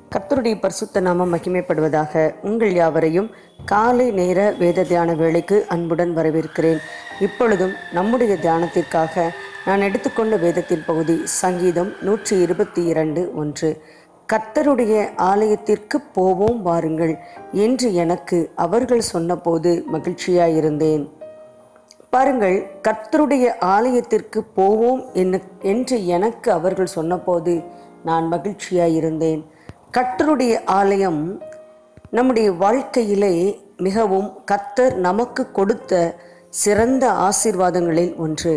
கர்த்தருடைய பரிசுத்த நாமம் மகிமைப்படுவதாக உங்கள் யாவரையும் காலை நேர வேத தியான வேளைக்கு அன்புடன் வரவேற்கிறேன் இப்பொழுதும் நம்முடைய தியானத்திற்காக நான் எடுத்துக்கொண்ட வேதத்தின் பகுதி சங்கீதம் நூற்றி இருபத்தி இரண்டு ஒன்று கர்த்தருடைய ஆலயத்திற்கு போவோம் வாருங்கள் என்று எனக்கு அவர்கள் சொன்னபோது மகிழ்ச்சியாயிருந்தேன் பாருங்கள் கர்த்தருடைய ஆலயத்திற்கு போவோம் என்ன- என்று எனக்கு அவர்கள் சொன்னபோது நான் மகிழ்ச்சியாயிருந்தேன் கர்த்தருடைய ஆலயம் நம்முடைய வாழ்க்கையிலே மிகவும் கர்த்தர் நமக்கு கொடுத்த சிறந்த ஆசீர்வாதங்களில் ஒன்று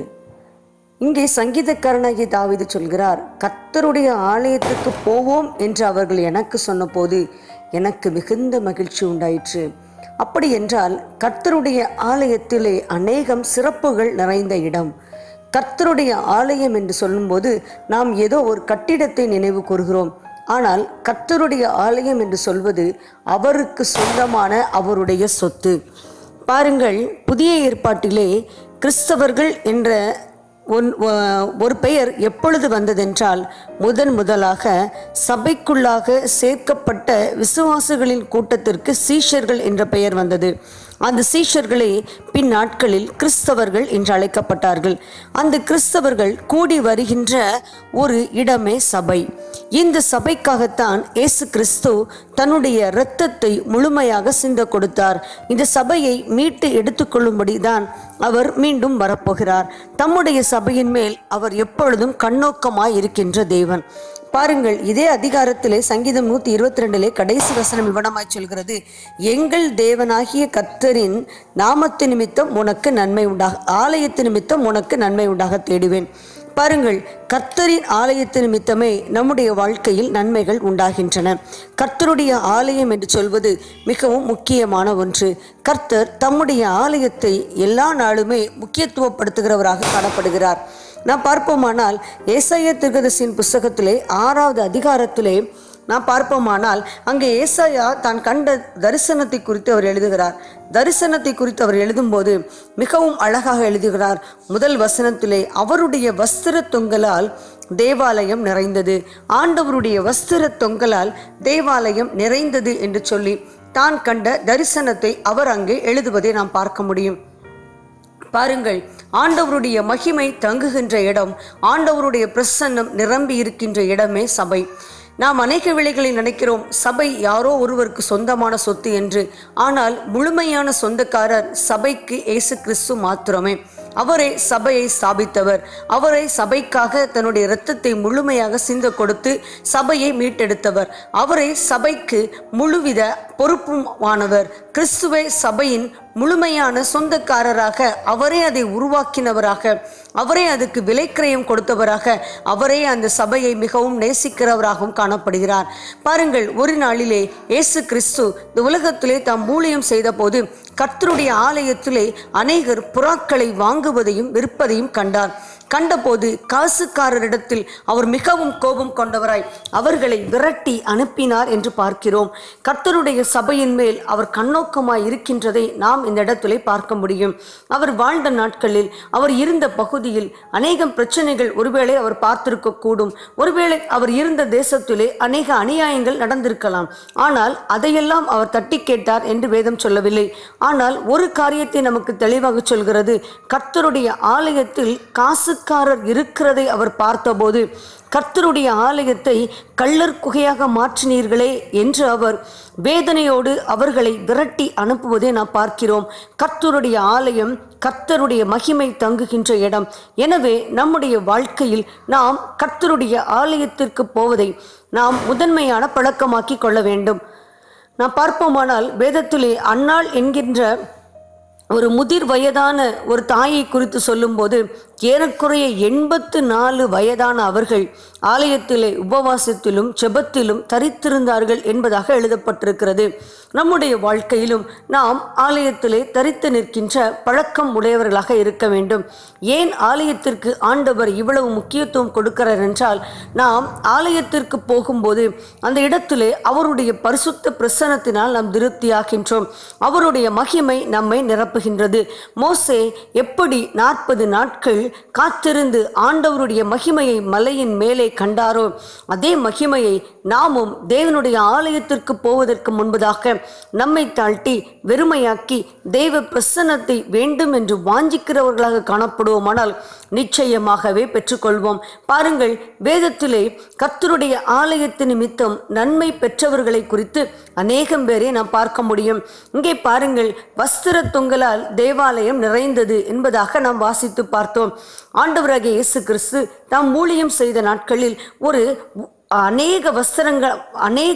இங்கே சங்கீதக்காரனாகிய தாவீது சொல்கிறார் கர்த்தருடைய ஆலயத்துக்கு போவோம் என்று அவர்கள் எனக்கு சொன்னபோது எனக்கு மிகுந்த மகிழ்ச்சி உண்டாயிற்று அப்படி என்றால் கர்த்தருடைய ஆலயத்திலே அநேகம் சிறப்புகள் நிறைந்த இடம் கர்த்தருடைய ஆலயம் என்று சொல்லும்போது நாம் ஏதோ ஒரு கட்டிடத்தை நினைவு கூறுகிறோம் ஆனால் கர்த்தருடைய ஆலயம் என்று சொல்வது அவருக்கு சொந்தமான அவருடைய சொத்து பாருங்கள் புதிய ஏற்பாட்டிலே கிறிஸ்தவர்கள் என்ற ஒன் ஒ- ஒரு பெயர் எப்பொழுது வந்ததென்றால் முதன் முதலாக சபைக்குள்ளாக சேர்க்கப்பட்ட விசுவாசிகளின் கூட்டத்திற்கு சீஷர்கள் என்ற பெயர் வந்தது அந்த சீஷர்களே பின் நாட்களில் கிறிஸ்தவர்கள் என்று அழைக்கப்பட்டார்கள் அந்த கிறிஸ்தவர்கள் கூடி வருகின்ற ஒரு இடமே சபை இந்த சபைக்காகத்தான் இயேசு கிறிஸ்து தன்னுடைய இரத்தத்தை முழுமையாக சிந்த கொடுத்தார் இந்த சபையை மீட்டு எடுத்துக்கொள்ளும்படி தான் அவர் மீண்டும் வரப்போகிறார் தம்முடைய சபையின் மேல் அவர் எப்பொழுதும் கண்ணோக்கமாய் இருக்கின்ற தேவன் பாருங்கள் இதே அதிகாரத்திலே சங்கீதம் நூற்றி இருபத்தி ரெண்டிலே கடைசி வசனம் இவ்வனமாய் சொல்கிறது எங்கள் தேவனாகிய கர்த்தரின் நாமத்து நிமித்தம் உனக்கு நன்மை உண்டாக ஆலயத்து நிமித்தம் உனக்கு நன்மை உண்டாக தேடுவேன் பாருங்கள் கர்த்தரின் ஆலயத்து நிமித்தமே நம்முடைய வாழ்க்கையில் நன்மைகள் உண்டாகின்றன கர்த்தருடைய ஆலயம் என்று சொல்வது மிகவும் முக்கியமான ஒன்று கர்த்தர் தம்முடைய ஆலயத்தை எல்லா நாளுமே முக்கியத்துவப்படுத்துகிறவராக காணப்படுகிறார் நாம் பார்ப்போமானால் ஏசாய திருகதசின் புஸ்தகத்திலே ஆறாவது அதிகாரத்திலே நாம் பார்ப்போமானால் அங்கே ஏசாயா தான் கண்ட தரிசனத்தை குறித்து அவர் எழுதுகிறார் தரிசனத்தை குறித்து அவர் எழுதும்போது மிகவும் அழகாக எழுதுகிறார் முதல் வசனத்திலே அவருடைய வஸ்திர தொங்கலால் தேவாலயம் நிறைந்தது ஆண்டவருடைய வஸ்திர தொங்கலால் தேவாலயம் நிறைந்தது என்று சொல்லி தான் கண்ட தரிசனத்தை அவர் அங்கே எழுதுவதை நாம் பார்க்க முடியும் பாருங்கள் ஆண்டவருடைய மகிமை தங்குகின்ற இடம் ஆண்டவருடைய பிரசன்னம் நிரம்பி இருக்கின்ற இடமே சபை நாம் அநேக வேளைகளில் நினைக்கிறோம் சபை யாரோ ஒருவருக்கு சொந்தமான சொத்து என்று ஆனால் முழுமையான சொந்தக்காரர் சபைக்கு இயேசு கிறிஸ்து மாத்திரமே அவரே சபையை ஸ்தாபித்தவர் அவரை சபைக்காக தன்னுடைய இரத்தத்தை முழுமையாக சிந்த கொடுத்து சபையை மீட்டெடுத்தவர் அவரை சபைக்கு முழுவித பொறுப்புமானவர் கிறிஸ்துவை சபையின் முழுமையான சொந்தக்காரராக அவரே அதை உருவாக்கினவராக அவரே அதுக்கு விலைக்கிரயம் கொடுத்தவராக அவரே அந்த சபையை மிகவும் நேசிக்கிறவராகவும் காணப்படுகிறார் பாருங்கள் ஒரு நாளிலே இயேசு கிறிஸ்து இந்த உலகத்திலே தாம் ஊழியம் செய்தபோது கர்த்தருடைய ஆலயத்திலே அநேகர் புறாக்களை வாங்குவதையும் விற்பதையும் கண்டார் கண்டபோது காசுக்காரரிடத்தில் அவர் மிகவும் கோபம் கொண்டவராய் அவர்களை விரட்டி அனுப்பினார் என்று பார்க்கிறோம் கர்த்தருடைய சபையின் மேல் அவர் கண்ணோக்கமாய் இருக்கின்றதை நாம் இந்த இடத்திலே பார்க்க முடியும் அவர் வாழ்ந்த நாட்களில் அவர் இருந்த பகுதியில் அநேகம் பிரச்சனைகள் ஒருவேளை அவர் பார்த்திருக்க கூடும் ஒருவேளை அவர் இருந்த தேசத்திலே அநேக அநியாயங்கள் நடந்திருக்கலாம் ஆனால் அதையெல்லாம் அவர் தட்டி கேட்டார் என்று வேதம் சொல்லவில்லை ஆனால் ஒரு காரியத்தை நமக்கு தெளிவாக சொல்கிறது கர்த்தருடைய ஆலயத்தில் காசுக்காரர் இருக்கிறதை அவர் பார்த்தபோது கர்த்தருடைய ஆலயத்தை கள்ளர் குகையாக மாற்றினீர்களே என்று அவர் வேதனையோடு அவர்களை விரட்டி அனுப்புவதை நாம் பார்க்கிறோம் கர்த்தருடைய ஆலயம் கர்த்தருடைய மகிமை தங்குகின்ற இடம் எனவே நம்முடைய வாழ்க்கையில் நாம் கர்த்தருடைய ஆலயத்திற்கு போவதை நாம் முதன்மையான பழக்கமாக்கி கொள்ள வேண்டும் நாம் பார்ப்போமானால் வேதத்திலே அன்னாள் என்கின்ற ஒரு முதிர் வயதான ஒரு தாயை குறித்து சொல்லும்போது ஏறக்குறைய எண்பத்து நாலு வயதான அவர்கள் ஆலயத்திலே உபவாசத்திலும் செபத்திலும் தரித்திருந்தார்கள் என்பதாக எழுதப்பட்டிருக்கிறது நம்முடைய வாழ்க்கையிலும் நாம் ஆலயத்திலே தரித்து நிற்கின்ற பழக்கம் உடையவர்களாக இருக்க வேண்டும் ஏன் ஆலயத்திற்கு ஆண்டவர் இவ்வளவு முக்கியத்துவம் கொடுக்கிறார் என்றால் நாம் ஆலயத்திற்கு போகும்போது அந்த இடத்திலே அவருடைய பரிசுத்த பிரசனத்தினால் நாம் திருப்தியாகின்றோம் அவருடைய மகிமை நம்மை நிரப்புகிறது போகின்றது மோசே எப்படி நாற்பது நாட்கள் காத்திருந்து ஆண்டவருடைய மகிமையை மலையின் மேலே கண்டாரோ அதே மகிமையை நாமும் தேவனுடைய ஆலயத்திற்கு போவதற்கு முன்பதாக நம்மை தாழ்த்தி வெறுமையாக்கி தெய்வ பிரசன்னத்தை வேண்டும் என்று வாஞ்சிக்கிறவர்களாக காணப்படுவோமானால் நிச்சயமாகவே பெற்றுக்கொள்வோம் பாருங்கள் வேதத்திலே கர்த்தருடைய ஆலயத்தின் நிமித்தம் நன்மை பெற்றவர்களை குறித்து அநேகம் பேரை நாம் பார்க்க முடியும் இங்கே பாருங்கள் வஸ்திர தொங்கலால் தேவாலயம் நிறைந்தது என்பதாக நாம் வாசித்து பார்த்தோம் ஆண்டவராகிய இயேசு கிறிஸ்து தாம் ஊழியம் செய்த நாட்களில் ஒரு அநேக வஸ்திரங்கள் அநேக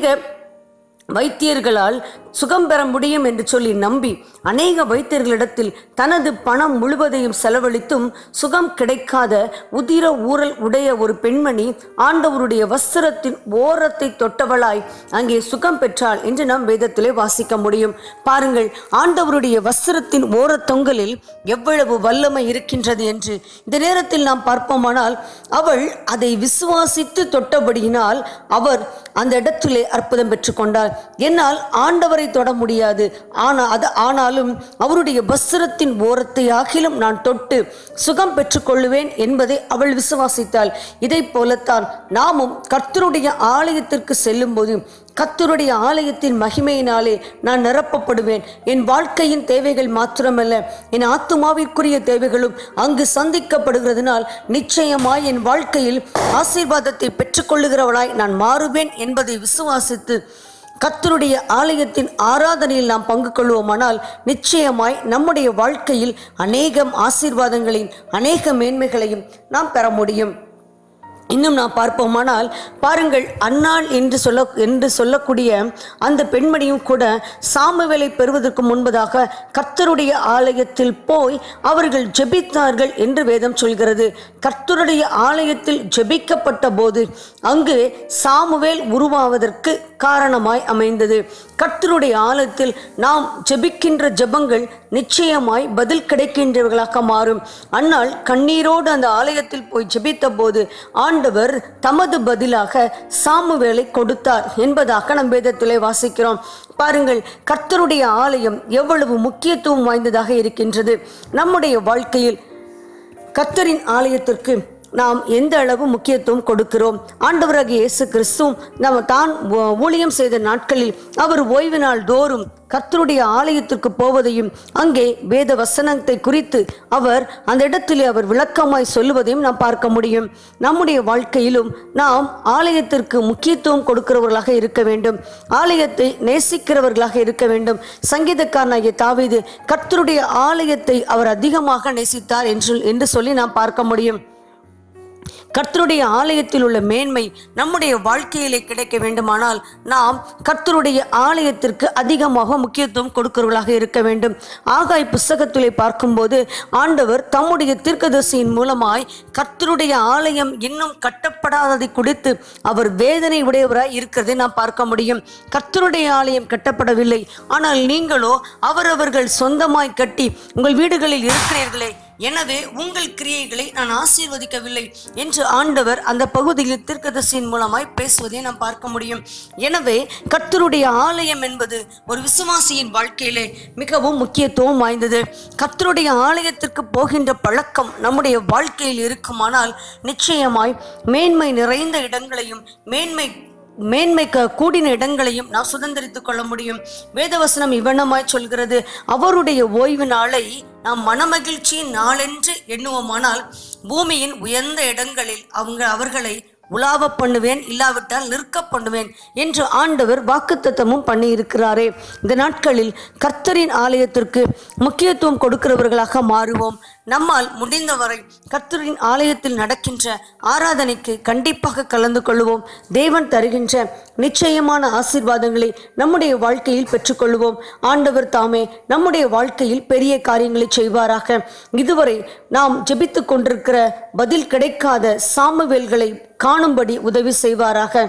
வைத்தியர்களால் சுகம் பெற முடியும் என்று சொல்லி நம்பி அநேக வைத்தியர்களிடத்தில் தனது பணம் முழுவதையும் செலவழித்தும் சுகம் கிடைக்காத உதிர ஊரல் உடைய ஒரு பெண்மணி ஆண்டவருடைய வஸ்திரத்தின் ஓரத்தை தொட்டவளாய் அங்கே சுகம் பெற்றாள் என்று நாம் வேதத்திலே வாசிக்க முடியும் பாருங்கள் ஆண்டவருடைய வஸ்திரத்தின் ஓரத்தொங்கலில் எவ்வளவு வல்லமை இருக்கின்றது என்று இந்த நேரத்தில் நாம் பார்ப்போமானால் அவள் அதை விசுவாசித்து தொட்டபடியினால் அவர் அந்த இடத்திலே அற்புதம் பெற்றுக்கொண்டார் என்னால் ஆண்டவரை தொட முடியாது ஆனால் அது ஆனாலும் அவருடைய வஸ்திரத்தின் ஓரத்தை ஆகிலும் நான் தொட்டு சுகம் பெற்றுக்கொள்ளுவேன் என்பதை அவள் விசுவாசித்தாள் இதை போலத்தான் நாமும் கர்த்தருடைய ஆலயத்திற்கு செல்லும்போது கர்த்தருடைய ஆலயத்தின் மகிமையினாலே நான் நிரப்பப்படுவேன் என் வாழ்க்கையின் தேவைகள் மாத்திரமல்ல என் ஆத்துமாவிற்குரிய தேவைகளும் அங்கு சந்திக்கப்படுகிறதுனால் நிச்சயமாய் என் வாழ்க்கையில் ஆசீர்வாதத்தை பெற்றுக்கொள்ளுகிறவளாய் நான் மாறுவேன் என்பதை விசுவாசித்து கர்த்தருடைய ஆலயத்தின் ஆராதனையில் நாம் பங்கு கொள்வோமானால் நிச்சயமாய் நம்முடைய வாழ்க்கையில் அநேகம் ஆசீர்வாதங்களையும் அநேக மேன்மைகளையும் நாம் பெற முடியும் இன்னும் நாம் பார்ப்போமானால் பாருங்கள் அன்னாள் என்று சொல்ல என்று சொல்லக்கூடிய அந்த பெண்மணியும் கூட சாமுவேலை பெறுவதற்கு முன்பதாக கர்த்தருடைய ஆலயத்தில் போய் அவர்கள் ஜெபித்தார்கள் என்று வேதம் சொல்கிறது கர்த்தருடைய ஆலயத்தில் ஜெபிக்கப்பட்ட போது அங்கு சாமுவேல் உருவாவதற்கு காரணமாய் அமைந்தது கர்த்தருடைய ஆலயத்தில் நாம் ஜெபிக்கின்ற ஜெபங்கள் நிச்சயமாய் பதில் கிடைக்கின்றவர்களாக மாறும் அன்னால் கண்ணீரோடு அந்த ஆலயத்தில் போய் ஜெபித்த போது ஆண்டவர் தமது பதிலாக சாமுவேலை கொடுத்தார் என்பதாக நம் வேதத்திலே வாசிக்கிறோம் பாருங்கள் கர்த்தருடைய ஆலயம் எவ்வளவு முக்கியத்துவம் வாய்ந்ததாக இருக்கின்றது நம்முடைய வாழ்க்கையில் கர்த்தரின் ஆலயத்திற்கு நாம் எந்த அளவு முக்கியத்துவம் கொடுக்கிறோம் ஆண்டவராகிய இயேசு கிறிஸ்துவும் நம்ம தான் ஊ- ஊழியம் செய்த நாட்களில் அவர் ஓய்வு நாள் தோறும் கர்த்தருடைய ஆலயத்திற்கு போவதையும் அங்கே வேத வசனத்தை குறித்து அவர் அந்த இடத்திலே அவர் விளக்கமாய் சொல்லுவதையும் நாம் பார்க்க முடியும் நம்முடைய வாழ்க்கையிலும் நாம் ஆலயத்திற்கு முக்கியத்துவம் கொடுக்கிறவர்களாக இருக்க வேண்டும் ஆலயத்தை நேசிக்கிறவர்களாக இருக்க வேண்டும் சங்கீதக்காரனாகிய தாவீது கர்த்தருடைய ஆலயத்தை அவர் அதிகமாக நேசித்தார் என்று என்று சொல்லி நாம் பார்க்க முடியும் கர்த்தருடைய ஆலயத்தில் உள்ள மேன்மை நம்முடைய வாழ்க்கையிலே கிடைக்க வேண்டுமானால் நாம் கர்த்தருடைய ஆலயத்திற்கு அதிகமாக முக்கியத்துவம் கொடுக்கிறவர்களாக இருக்க வேண்டும் ஆகாய் புஸ்தகத்திலே பார்க்கும்போது ஆண்டவர் தம்முடைய தீர்க்கதரிசியின் மூலமாய் கர்த்தருடைய ஆலயம் இன்னும் கட்டப்படாததை குறித்து அவர் வேதனை உடையவராய் இருக்கிறதை நாம் பார்க்க முடியும் கர்த்தருடைய ஆலயம் கட்டப்படவில்லை ஆனால் நீங்களோ அவரவர்கள் சொந்தமாய் கட்டி உங்கள் வீடுகளில் இருக்கிறீர்களே எனவே உங்கள் கிரியைகளை நான் ஆசீர்வதிக்கவில்லை என்று ஆண்டவர் அந்த பகுதியில் தீர்க்கதரிசியின் மூலமாய் பேசுவதை நாம் பார்க்க முடியும் எனவே கர்த்தருடைய ஆலயம் என்பது ஒரு விசுவாசியின் வாழ்க்கையிலே மிகவும் முக்கியத்துவம் வாய்ந்தது கர்த்தருடைய ஆலயத்திற்கு போகின்ற பழக்கம் நம்முடைய வாழ்க்கையில் இருக்குமானால் நிச்சயமாய் மேன்மை நிறைந்த இடங்களையும் மேன்மை மேன்மைக்கு கூடின இடங்களையும் நாம் சுதந்திரித்துக் கொள்ள முடியும் வேதவசனம் இவ்வண்ணமாய் சொல்கிறது அவருடைய ஓய்வு நாளை நாம் மனமகிழ்ச்சியின் நாளென்று எண்ணுவோமானால் பூமியின் உயர்ந்த இடங்களில் அவங்க அவர்களை உலாவ பண்ணுவேன் இல்லாவிட்டால் நிற்க பண்ணுவேன் என்று ஆண்டவர் வாக்குத்தத்தமும் பண்ணி இருக்கிறாரே இந்த நாட்களில் கர்த்தரின் ஆலயத்திற்கு முக்கியத்துவம் கொடுக்கிறவர்களாக மாறுவோம் நம்மால் முடிந்தவரை கர்த்தரின் ஆலயத்தில் நடக்கின்ற ஆராதனைக்கு கண்டிப்பாக கலந்து கொள்வோம் தேவன் தருகின்ற நிச்சயமான ஆசீர்வாதங்களை நம்முடைய வாழ்க்கையில் பெற்றுக்கொள்வோம் ஆண்டவர் தாமே நம்முடைய வாழ்க்கையில் பெரிய காரியங்களை செய்வாராக இதுவரை நாம் ஜெபித்து கொண்டிருக்கிற பதில் கிடைக்காத சாமுவேல்களை காணும்படி உதவி செய்வாராக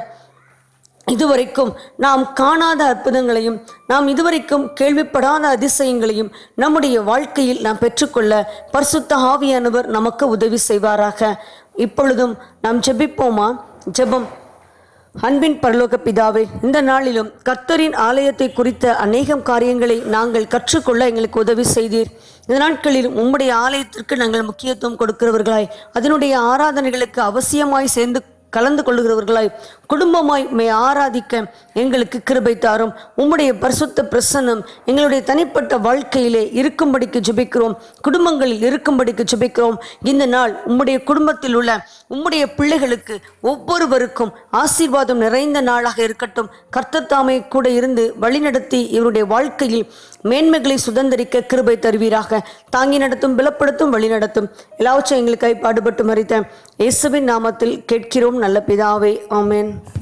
இதுவரைக்கும் நாம் காணாத அற்புதங்களையும் நாம் இதுவரைக்கும் கேள்விப்படாத அதிசயங்களையும் நம்முடைய வாழ்க்கையில் நாம் பெற்றுக்கொள்ள பரிசுத்த ஆவியானவர் நமக்கு உதவி செய்வாராக இப்பொழுதும் நாம் ஜெபிப்போமா ஜெபம் அன்பின் பரலோக பிதாவே இந்த நாளிலும் கர்த்தரின் ஆலயத்தை குறித்த அநேகம் காரியங்களை நாங்கள் கற்றுக்கொள்ள எங்களுக்கு உதவி செய்தீர் இந்த நாட்களில் உம்முடைய ஆலயத்திற்கு நாங்கள் முக்கியத்துவம் கொடுக்கிறவர்களாய் அதனுடைய ஆராதனைகளுக்கு அவசியமாய் சேர்ந்து கலந்து கொள்ளுகிறவர்களாய் குடும்பமாய் மே ஆராதிக்க எங்களுக்கு கிருபை தாரும் உம்முடைய பரிசுத்த பிரசன்னம் எங்களுடைய தனிப்பட்ட வாழ்க்கையிலே இருக்கும்படிக்கு ஜெபிக்கிறோம் குடும்பங்களில் இருக்கும்படிக்கு ஜெபிக்கிறோம் இந்த நாள் உம்முடைய குடும்பத்தில் உள்ள உம்முடைய பிள்ளைகளுக்கு ஒவ்வொருவருக்கும் ஆசீர்வாதம் நிறைந்த நாளாக இருக்கட்டும் கர்த்தர் தாமே கூட இருந்து வழிநடத்தி இவருடைய வாழ்க்கையில் மேன்மைகளை சுதந்திரிக்க கிருபை தருவீராக தாங்கி நடத்தும் பலப்படுத்தும் வழி நடத்தும் எல்லாவற்றையும் எங்களுக்காய் பாடுபட்டு மறித்த இயேசுவின் நாமத்தில் கேட்கிறோம் நல்ல பிதாவே ஆமென்